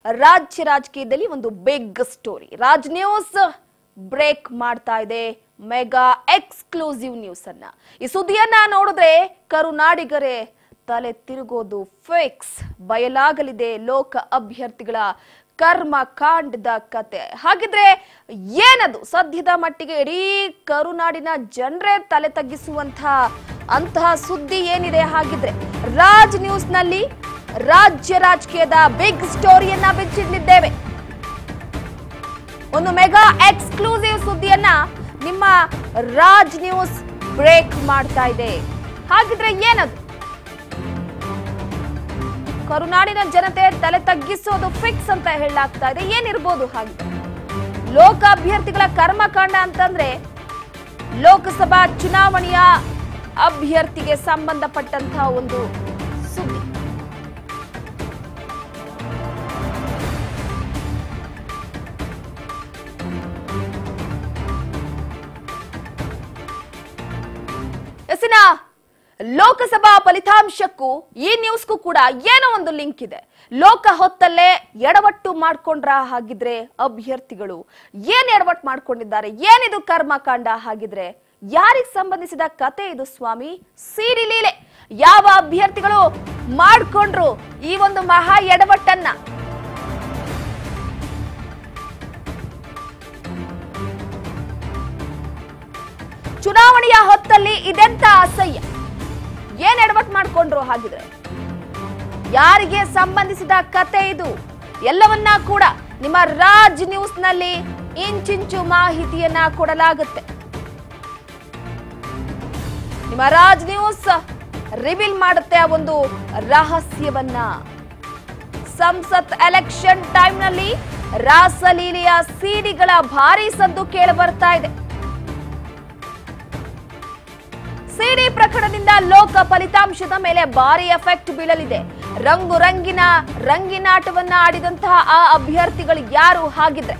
ರಾಜ್ಯ ರಾಜಕೀಯದಲ್ಲಿ ಒಂದು big story Raj news break ಮಾಡ್ತಾ ಇದೆ ಮೆಗಾ ಎಕ್ಸ್ಕ್ಲೂಸಿವ್ ನ್ಯೂಸ್ ಅನ್ನ ಈ ಸುದ್ದಿಯನ್ನ ನೋಡಿದ್ರೆ ಕರುನಾಡಿಗರೇ ತಲೆ ತಿರುಗೋದು ಫಿಕ್ಸ್ ಬಯಲಾಗಲಿದೆ ಲೋಕ ಅಭ್ಯರ್ಥಿಗಳ ಕರ್ಮ ಕಾಂಡದ ಕತೆ ಹಾಗಿದ್ರೆ ಏನದು ಸದ್ಯದ ಮಟ್ಟಿಗೆ ಇಡೀ ಕರುನಾಡಿನ ಜನರೇ ತಲೆ ತಗ್ಗಿಸುವಂತಹ ಅಂತಹ ಸುದ್ದಿ ಏನಿದೆ ಹಾಗಿದ್ರೆ ರಾಜ್ ನ್ಯೂಸ್ ನಲ್ಲಿ ರಾಜ್ಯ ರಾಜಕೀಯದ ಬಿಗ್ ಸ್ಟೋರಿಯನ್ನ ಬಿಚ್ಚಿಡ್ಲಿದ್ದೇವೆ ಒಂದು ಮೆಗಾ ಎಕ್ಸ್ಕ್ಲೂಸಿವ್ ಸುದ್ದಿಯನ್ನ ನಿಮ್ಮ ರಾಜ್ ನ್ಯೂಸ್ ಬ್ರೇಕ್ ಮಾಡ್ತಾ ಇದೆ ಹಾಗಿದ್ರೆ ಏನದು ಕರುನಾಡಿನ ಜನತೆ ತಲೆ ತಗ್ಗಿಸೋದು ಫಿಕ್ಸ್ ಅಂತ ಹೇಳಲಾಗ್ತಾ ಇದೆ ಏನಿರ್ಬೋದು ಹಾಗಿದ್ರೆ ಲೋಕ ಅಭ್ಯರ್ಥಿಗಳ ಕರ್ಮಕಾಂಡ ಅಂತಂದ್ರೆ ಲೋಕಸಭಾ ಚುನಾವಣೆಯ ಅಭ್ಯರ್ಥಿಗೆ ಸಂಬಂಧಪಟ್ಟಂತಹ ಒಂದು ಸುದ್ದಿ ಎಸಿನ ಲೋಕಸಭಾ ಫಲಿತಾಂಶಕ್ಕೂ ಈ ನ್ಯೂಸ್ಗೂ ಕೂಡ ಏನೋ ಒಂದು ಲಿಂಕ್ ಇದೆ ಲೋಕ ಹೊತ್ತಲ್ಲೇ ಎಡವಟ್ಟು ಮಾಡ್ಕೊಂಡ್ರ ಹಾಗಿದ್ರೆ ಅಭ್ಯರ್ಥಿಗಳು ಏನ್ ಎಡವಟ್ಟು ಮಾಡ್ಕೊಂಡಿದ್ದಾರೆ ಏನಿದು ಕರ್ಮಕಾಂಡ ಹಾಗಿದ್ರೆ ಯಾರಿಗ್ ಸಂಬಂಧಿಸಿದ ಕತೆ ಇದು ಸ್ವಾಮಿ ಸಿಡಿ ಲೀಲೆ ಯಾವ ಅಭ್ಯರ್ಥಿಗಳು ಮಾಡ್ಕೊಂಡ್ರು ಈ ಒಂದು ಮಹಾ ಎಡವಟ್ಟನ್ನ ಚುನಾವಣೆಯ ಹೊತ್ತಲ್ಲಿ ಇದೆಂತ ಅಸಹ್ಯ ಏನ್ ಎಡವಟ್ ಮಾಡ್ಕೊಂಡ್ರು ಹಾಗಿದ್ರೆ ಯಾರಿಗೆ ಸಂಬಂಧಿಸಿದ ಕತೆ ಇದು ಎಲ್ಲವನ್ನ ಕೂಡ ನಿಮ್ಮ ರಾಜ್ ನ್ಯೂಸ್ ನಲ್ಲಿ ಇಂಚಿಂಚು ಮಾಹಿತಿಯನ್ನ ಕೊಡಲಾಗುತ್ತೆ ನಿಮ್ಮ ರಾಜ್ ನ್ಯೂಸ್ ರಿವೀಲ್ ಮಾಡುತ್ತೆ ಆ ಒಂದು ರಹಸ್ಯವನ್ನ ಸಂಸತ್ ಎಲೆಕ್ಷನ್ ಟೈಮ್ ನಲ್ಲಿ ರಾಸಲೀಲೆಯ ಸಿಡಿಗಳ ಭಾರಿ ಸದ್ದು ಕೇಳಿ ಬರ್ತಾ ಇದೆ ಸಿಡಿ ಪ್ರಕರಣದಿಂದ ಲೋಕ ಫಲಿತಾಂಶದ ಮೇಲೆ ಭಾರಿ ಎಫೆಕ್ಟ್ ಬೀಳಲಿದೆ ರಂಗು ರಂಗಿನ ರಂಗಿನಾಟವನ್ನ ಆಡಿದಂತಹ ಆ ಅಭ್ಯರ್ಥಿಗಳು ಯಾರು ಹಾಗಿದ್ರೆ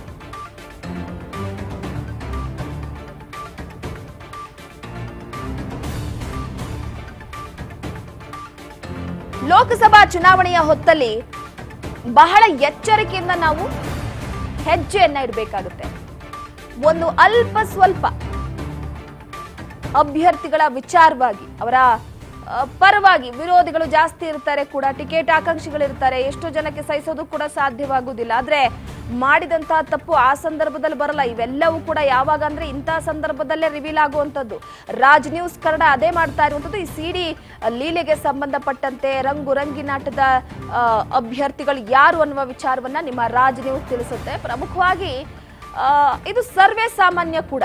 ಲೋಕಸಭಾ ಚುನಾವಣೆಯ ಹೊತ್ತಲ್ಲಿ ಬಹಳ ಎಚ್ಚರಿಕೆಯಿಂದ ನಾವು ಹೆಜ್ಜೆಯನ್ನ ಇಡಬೇಕಾಗುತ್ತೆ ಒಂದು ಅಲ್ಪ ಸ್ವಲ್ಪ ಅಭ್ಯರ್ಥಿಗಳ ವಿಚಾರವಾಗಿ ಅವರ ಆ, ಪರವಾಗಿ ವಿರೋಧಿಗಳು ಜಾಸ್ತಿ ಇರ್ತಾರೆ ಕೂಡ ಟಿಕೆಟ್ ಆಕಾಂಕ್ಷಿಗಳು ಇರ್ತಾರೆ ಎಷ್ಟೋ ಜನಕ್ಕೆ ಸಹಿಸೋದು ಕೂಡ ಸಾಧ್ಯವಾಗುವುದಿಲ್ಲ ಆದ್ರೆ ಮಾಡಿದಂತಹ ತಪ್ಪು ಆ ಸಂದರ್ಭದಲ್ಲಿ ಬರಲ್ಲ ಇವೆಲ್ಲವೂ ಕೂಡ ಯಾವಾಗ ಅಂದ್ರೆ ಇಂತಹ ಸಂದರ್ಭದಲ್ಲೇ ರಿವೀಲ್ ಆಗುವಂಥದ್ದು ರಾಜ್ ನ್ಯೂಸ್ ಕನ್ನಡ ಅದೇ ಮಾಡ್ತಾ ಇರುವಂಥದ್ದು ಈ ಸಿಡಿ ಲೀಲೆಗೆ ಸಂಬಂಧಪಟ್ಟಂತೆ ರಂಗು ರಂಗಿನಾಟದ ಆ, ಅಭ್ಯರ್ಥಿಗಳು ಯಾರು ಅನ್ನುವ ವಿಚಾರವನ್ನ ನಿಮ್ಮ ರಾಜ್ ನ್ಯೂಸ್ ತಿಳಿಸುತ್ತೆ ಪ್ರಮುಖವಾಗಿ ಆ, ಇದು ಸರ್ವೇ ಸಾಮಾನ್ಯ ಕೂಡ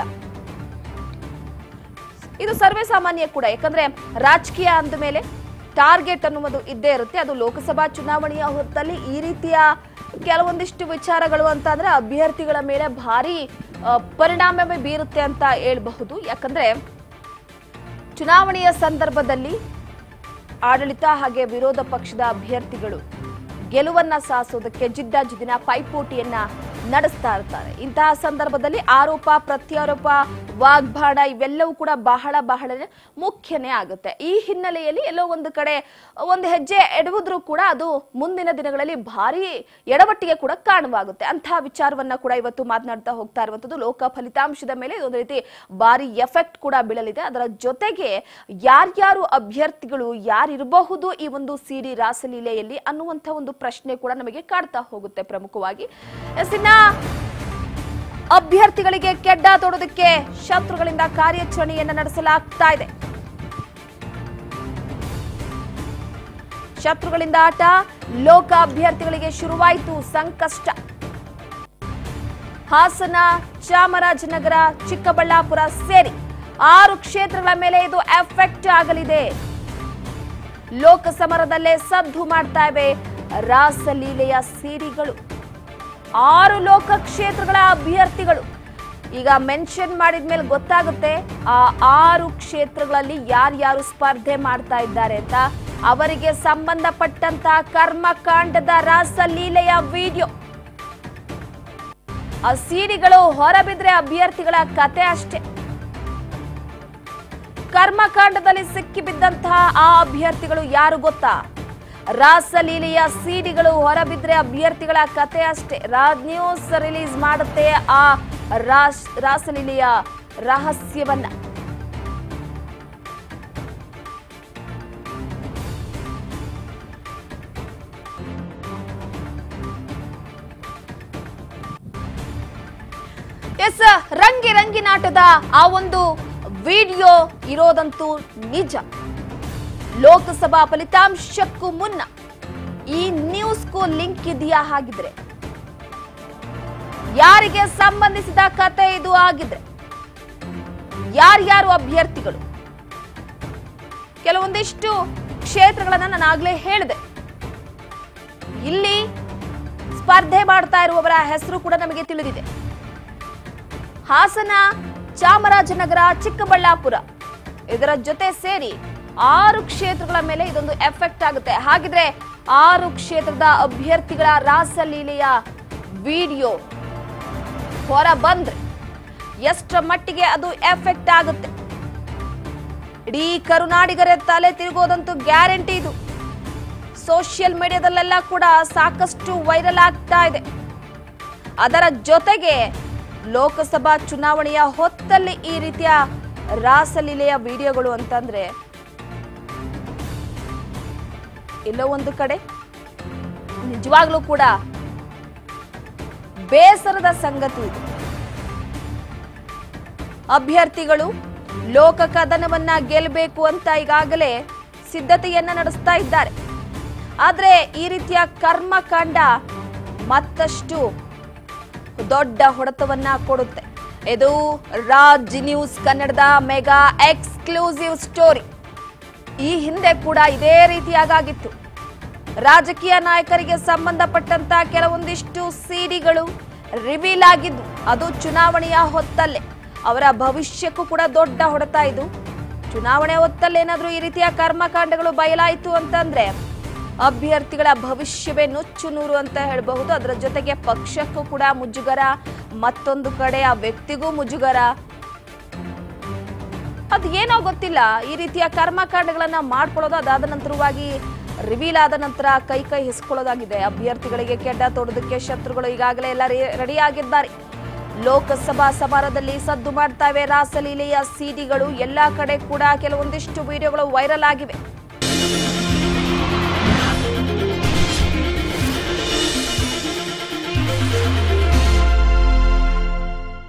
ಇದು ಸರ್ವೇ ಸಾಮಾನ್ಯ ಕೂಡ ಯಾಕಂದ್ರೆ ರಾಜಕೀಯ ಅಂದ ಮೇಲೆ ಟಾರ್ಗೆಟ್ ಅನ್ನುವುದು ಇದ್ದೇ ಇರುತ್ತೆ ಅದು ಲೋಕಸಭಾ ಚುನಾವಣೆಯ ಹೊತ್ತಲ್ಲಿ ಈ ರೀತಿಯ ಕೆಲವೊಂದಿಷ್ಟು ವಿಚಾರಗಳು ಅಂತ ಅಂದ್ರೆ ಅಭ್ಯರ್ಥಿಗಳ ಮೇಲೆ ಭಾರಿ ಆ, ಪರಿಣಾಮವೇ ಬೀರುತ್ತೆ ಅಂತ ಹೇಳ್ಬಹುದು ಯಾಕಂದ್ರೆ ಚುನಾವಣೆಯ ಸಂದರ್ಭದಲ್ಲಿ ಆಡಳಿತ ಹಾಗೆ ವಿರೋಧ ಪಕ್ಷದ ಅಭ್ಯರ್ಥಿಗಳು ಗೆಲುವನ್ನ ಸಾಧಿಸೋದಕ್ಕೆ ಜಿದ್ದಾಜಿದ್ದಿನ ಪೈಪೋಟಿಯನ್ನ ನಡೆಸ್ತಾ ಇರ್ತಾರೆ ಇಂತಹ ಸಂದರ್ಭದಲ್ಲಿ ಆರೋಪ ಪ್ರತ್ಯಾರೋಪ ವಾಗ್ಬಾಣ ಇವೆಲ್ಲವೂ ಕೂಡ ಬಹಳ ಬಹಳ ಮುಖ್ಯನೇ ಆಗುತ್ತೆ ಈ ಹಿನ್ನೆಲೆಯಲ್ಲಿ ಎಲ್ಲೋ ಒಂದು ಕಡೆ ಒಂದು ಹೆಜ್ಜೆ ಎಡವಿದ್ರೂ ಕೂಡ ಅದು ಮುಂದಿನ ದಿನಗಳಲ್ಲಿ ಭಾರಿ ಎಡವಟ್ಟಿಗೆ ಕೂಡ ಕಾರಣವಾಗುತ್ತೆ ಅಂತಹ ವಿಚಾರವನ್ನ ಕೂಡ ಇವತ್ತು ಮಾತನಾಡ್ತಾ ಹೋಗ್ತಾ ಇರುವಂತದ್ದು ಲೋಕ ಫಲಿತಾಂಶದ ಮೇಲೆ ಇದೊಂದು ರೀತಿ ಭಾರಿ ಎಫೆಕ್ಟ್ ಕೂಡ ಬೀಳಲಿದೆ ಅದರ ಜೊತೆಗೆ ಯಾರ್ಯಾರು ಅಭ್ಯರ್ಥಿಗಳು ಯಾರಿರಬಹುದು ಈ ಒಂದು ಸಿಡಿ ರಾಸಲೀಲೆಯಲ್ಲಿ ಅನ್ನುವಂಥ ಒಂದು ಪ್ರಶ್ನೆ ಕೂಡ ನಮಗೆ ಕಾಡ್ತಾ ಹೋಗುತ್ತೆ ಪ್ರಮುಖವಾಗಿ ಎಸ್ ಇನ್ನ ಅಭ್ಯರ್ಥಿಗಳಿಗೆ ಕೆಡ್ಡ ತೊಡೋದಕ್ಕೆ ಶತ್ರುಗಳಿಂದ ಕಾರ್ಯಾಚರಣೆಯನ್ನ ನಡೆಸಲಾಗ್ತಾ ಇದೆ ಶತ್ರುಗಳಿಂದ ಆಟ ಲೋಕ ಅಭ್ಯರ್ಥಿಗಳಿಗೆ ಶುರುವಾಯಿತು ಸಂಕಷ್ಟ ಹಾಸನ ಚಾಮರಾಜನಗರ ಚಿಕ್ಕಬಳ್ಳಾಪುರ ಸೇರಿ ಆರು ಕ್ಷೇತ್ರಗಳ ಮೇಲೆ ಇದು ಎಫೆಕ್ಟ್ ಆಗಲಿದೆ ಲೋಕಸಮರದಲ್ಲೇ ಸದ್ದು ಮಾಡ್ತಾ ಇವೆ ರಾಸಲೀಲೆಯ ಸಿಡಿಗಳು ಆರು ಲೋಕ ಕ್ಷೇತ್ರಗಳ ಅಭ್ಯರ್ಥಿಗಳು ಈಗ ಮೆನ್ಷನ್ ಮಾಡಿದ ಮೇಲೆ ಗೊತ್ತಾಗುತ್ತೆ ಆ ಆರು ಕ್ಷೇತ್ರಗಳಲ್ಲಿ ಯಾರ್ಯಾರು ಸ್ಪರ್ಧೆ ಮಾಡ್ತಾ ಇದ್ದಾರೆ ಅಂತ ಅವರಿಗೆ ಸಂಬಂಧಪಟ್ಟಂತ ಕರ್ಮಕಾಂಡದ ರಾಸಲೀಲೆಯ ವಿಡಿಯೋ ಆ ಸಿಡಿಗಳು ಹೊರಬಿದ್ರೆ ಅಭ್ಯರ್ಥಿಗಳ ಕತೆ ಅಷ್ಟೇ ಕರ್ಮಕಾಂಡದಲ್ಲಿ ಸಿಕ್ಕಿಬಿದ್ದಂತಹ ಆ ಅಭ್ಯರ್ಥಿಗಳು ಯಾರು ಗೊತ್ತಾ ರಾಸಲೀಲೆಯ ಸಿಡಿಗಳು ಹೊರಬಿದ್ರೆ ಅಭ್ಯರ್ಥಿಗಳ ಕತೆ ಅಷ್ಟೇ ರಾಜ್ ನ್ಯೂಸ್ ರಿಲೀಸ್ ಮಾಡುತ್ತೆ ಆ ರಾಸ್ ರಾಸಲೀಲೆಯ ರಹಸ್ಯವನ್ನ ಎಸ್ ರಂಗಿ ರಂಗಿನಾಟದ ಆ ಒಂದು ವಿಡಿಯೋ ಇರೋದಂತೂ ನಿಜ ಲೋಕಸಭಾ ಫಲಿತಾಂಶಕ್ಕೂ ಮುನ್ನ ಈ ನ್ಯೂಸ್ಗೂ ಲಿಂಕ್ ಇದೆಯಾ ಹಾಗಿದ್ರೆ ಯಾರಿಗೆ ಸಂಬಂಧಿಸಿದ ಕತೆ ಇದು ಆಗಿದ್ರೆ ಯಾರ್ಯಾರು ಅಭ್ಯರ್ಥಿಗಳು ಕೆಲವೊಂದಿಷ್ಟು ಕ್ಷೇತ್ರಗಳನ್ನ ನಾನು ಆಗ್ಲೇ ಹೇಳಿದೆ ಇಲ್ಲಿ ಸ್ಪರ್ಧೆ ಮಾಡ್ತಾ ಇರುವವರ ಹೆಸರು ಕೂಡ ನಮಗೆ ತಿಳಿದಿದೆ ಹಾಸನ ಚಾಮರಾಜನಗರ ಚಿಕ್ಕಬಳ್ಳಾಪುರ ಇದರ ಜೊತೆ ಸೇರಿ ಆರು ಕ್ಷೇತ್ರಗಳ ಮೇಲೆ ಇದೊಂದು ಎಫೆಕ್ಟ್ ಆಗುತ್ತೆ ಹಾಗಿದ್ರೆ ಆರು ಕ್ಷೇತ್ರದ ಅಭ್ಯರ್ಥಿಗಳ ರಾಸಲೀಲೆಯ ವಿಡಿಯೋ ಹೊರ ಬಂದ್ರೆ ಎಷ್ಟರ ಮಟ್ಟಿಗೆ ಅದು ಎಫೆಕ್ಟ್ ಆಗುತ್ತೆ ಇಡೀ ಕರುನಾಡಿಗರ ತಲೆ ತಿರುಗೋದಂತೂ ಗ್ಯಾರಂಟಿ ಇದು ಸೋಷಿಯಲ್ ಮೀಡಿಯಾದಲ್ಲೆಲ್ಲ ಕೂಡ ಸಾಕಷ್ಟು ವೈರಲ್ ಆಗ್ತಾ ಇದೆ ಅದರ ಜೊತೆಗೆ ಲೋಕಸಭಾ ಚುನಾವಣೆಯ ಹೊತ್ತಲ್ಲಿ ಈ ರೀತಿಯ ರಾಸಲೀಲೆಯ ವಿಡಿಯೋಗಳು ಅಂತಂದ್ರೆ ಎಲ್ಲೋ ಒಂದು ಕಡೆ ನಿಜವಾಗ್ಲೂ ಕೂಡ ಬೇಸರದ ಸಂಗತಿ ಇದು ಅಭ್ಯರ್ಥಿಗಳು ಲೋಕ ಕದನವನ್ನ ಗೆಲ್ಲಬೇಕು ಅಂತ ಈಗಾಗಲೇ ಸಿದ್ಧತೆಯನ್ನ ನಡೆಸ್ತಾ ಇದ್ದಾರೆ ಆದ್ರೆ ಈ ರೀತಿಯ ಕರ್ಮಕಾಂಡ ಮತ್ತಷ್ಟು ದೊಡ್ಡ ಹೊಡೆತವನ್ನ ಕೊಡುತ್ತೆ ಇದು ರಾಜ್ ನ್ಯೂಸ್ ಕನ್ನಡದ ಮೆಗಾ ಎಕ್ಸ್ಕ್ಲೂಸಿವ್ ಸ್ಟೋರಿ ಈ ಹಿಂದೆ ಕೂಡ ಇದೇ ರೀತಿಯಾಗಿತ್ತು ರಾಜಕೀಯ ನಾಯಕರಿಗೆ ಸಂಬಂಧಪಟ್ಟಂತ ಕೆಲವೊಂದಿಷ್ಟು ಸಿಡಿಗಳು ರಿವೀಲ್ ಆಗಿದ್ದು ಅದು ಚುನಾವಣೆಯ ಹೊತ್ತಲ್ಲೇ ಅವರ ಭವಿಷ್ಯಕ್ಕೂ ಕೂಡ ದೊಡ್ಡ ಹೊಡೆತ ಇದು ಚುನಾವಣೆ ಹೊತ್ತಲ್ಲಿ ಏನಾದ್ರೂ ಈ ರೀತಿಯ ಕರ್ಮಕಾಂಡಗಳು ಬಯಲಾಯಿತು ಅಂತಂದ್ರೆ ಅಭ್ಯರ್ಥಿಗಳ ಭವಿಷ್ಯವೇ ನುಚ್ಚು ನೂರು ಅಂತ ಹೇಳಬಹುದು ಅದರ ಜೊತೆಗೆ ಪಕ್ಷಕ್ಕೂ ಕೂಡ ಮುಜುಗರ ಮತ್ತೊಂದು ಕಡೆ ಆ ವ್ಯಕ್ತಿಗೂ ಮುಜುಗರ ಅದು ಏನೋ ಗೊತ್ತಿಲ್ಲ ಈ ರೀತಿಯ ಕರ್ಮಕಾಂಡಗಳನ್ನ ಮಾಡ್ಕೊಳ್ಳೋದು ಅದಾದ ನಂತರವಾಗಿ ರಿವೀಲ್ ಆದ ನಂತರ ಕೈ ಕೈ ಹಿಸ್ಕೊಳ್ಳೋದಾಗಿದೆ ಅಭ್ಯರ್ಥಿಗಳಿಗೆ ಕೆಡ್ಡ ತೋಡೋದಕ್ಕೆ ಶತ್ರುಗಳು ಈಗಾಗಲೇ ಎಲ್ಲ ರೆಡಿ ಆಗಿದ್ದಾರೆ ಲೋಕಸಭಾ ಸಮಾರದಲ್ಲಿ ಸದ್ದು ಮಾಡ್ತಾ ಇವೆ ರಾಸಲೀಲೆಯ ಸಿಡಿಗಳು ಎಲ್ಲಾ ಕಡೆ ಕೂಡ ಕೆಲವೊಂದಿಷ್ಟು ವಿಡಿಯೋಗಳು ವೈರಲ್ ಆಗಿವೆ